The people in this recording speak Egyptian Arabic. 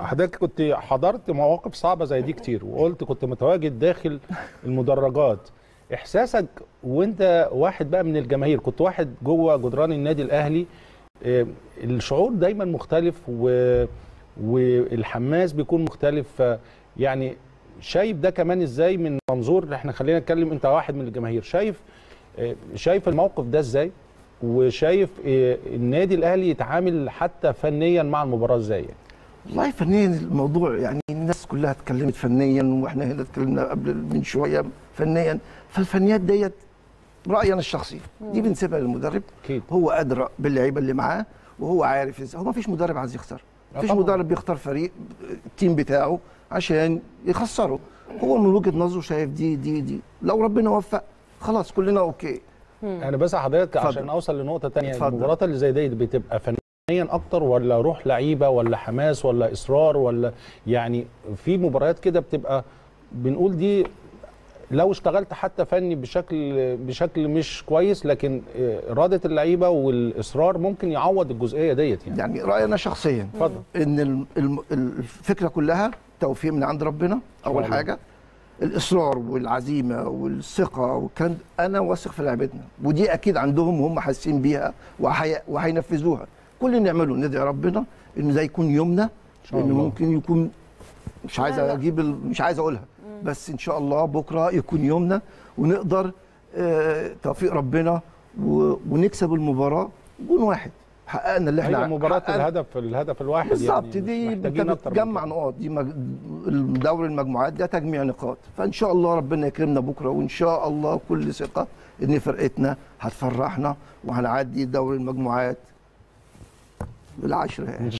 حضرتك كنت حضرت مواقف صعبه زي دي كتير وقلت كنت متواجد داخل المدرجات احساسك وانت واحد بقى من الجماهير كنت واحد جوه جدران النادي الاهلي آه، الشعور دايما مختلف و... والحماس بيكون مختلف ف- يعني شايف ده كمان ازاي من منظور احنا خلينا نتكلم انت واحد من الجماهير شايف آه، شايف الموقف ده ازاي وشايف آه، النادي الاهلي يتعامل حتى فنيا مع المباراه ازاي يعني. والله فنيا الموضوع يعني الناس كلها اتكلمت فنيا واحنا هنا اتكلمنا قبل من شويه فنيا فالفنيات ديت رايي انا الشخصي دي بنسيبها للمدرب اكيد هو ادرى باللعيبه اللي معاه وهو عارف ازاي هو ما فيش مدرب عايز يخسر آه ما فيش طبعاً. مدرب بيختار فريق التيم بتاعه عشان يخسره هو من وجهه نظره شايف دي دي دي لو ربنا وفق خلاص كلنا اوكي انا بس حضرتك اتفضل. عشان اوصل لنقطه تانية اتفضل. المباراه اللي زي دي بتبقى فنيا اكتر ولا روح لعيبه ولا حماس ولا اصرار ولا يعني في مباريات كده بتبقى بنقول دي لو اشتغلت حتى فني بشكل بشكل مش كويس لكن اراده اللعيبه والاصرار ممكن يعوض الجزئيه ديت يعني يعني رايي انا شخصيا اتفضل ان الم- الم- الفكره كلها توفيق من عند ربنا اول الله. حاجه الاصرار والعزيمه والثقه والكلام ده، انا واثق في لعبتنا ودي اكيد عندهم وهم حاسين بيها وهي- وهينفذوها كل اللي نعمله ندعي ربنا ان ده يكون يومنا شاء لان الله. ممكن يكون مش عايز لا، لا. اجيب ال- مش عايز اقولها بس ان شاء الله بكره يكون يومنا ونقدر آه، توفيق ربنا و- ونكسب المباراه جون واحد حققنا اللي احنا هي مباراه حققنا- الهدف الهدف الواحد بالظبط يعني دي مش محتاجين انت اكتر من بتجمع كده. نقاط دي مج... دوري المجموعات ده تجميع نقاط فان شاء الله ربنا يكرمنا بكره وان شاء الله كل ثقه ان فرقتنا هتفرحنا وهنعدي دوري المجموعات بالعشره يعني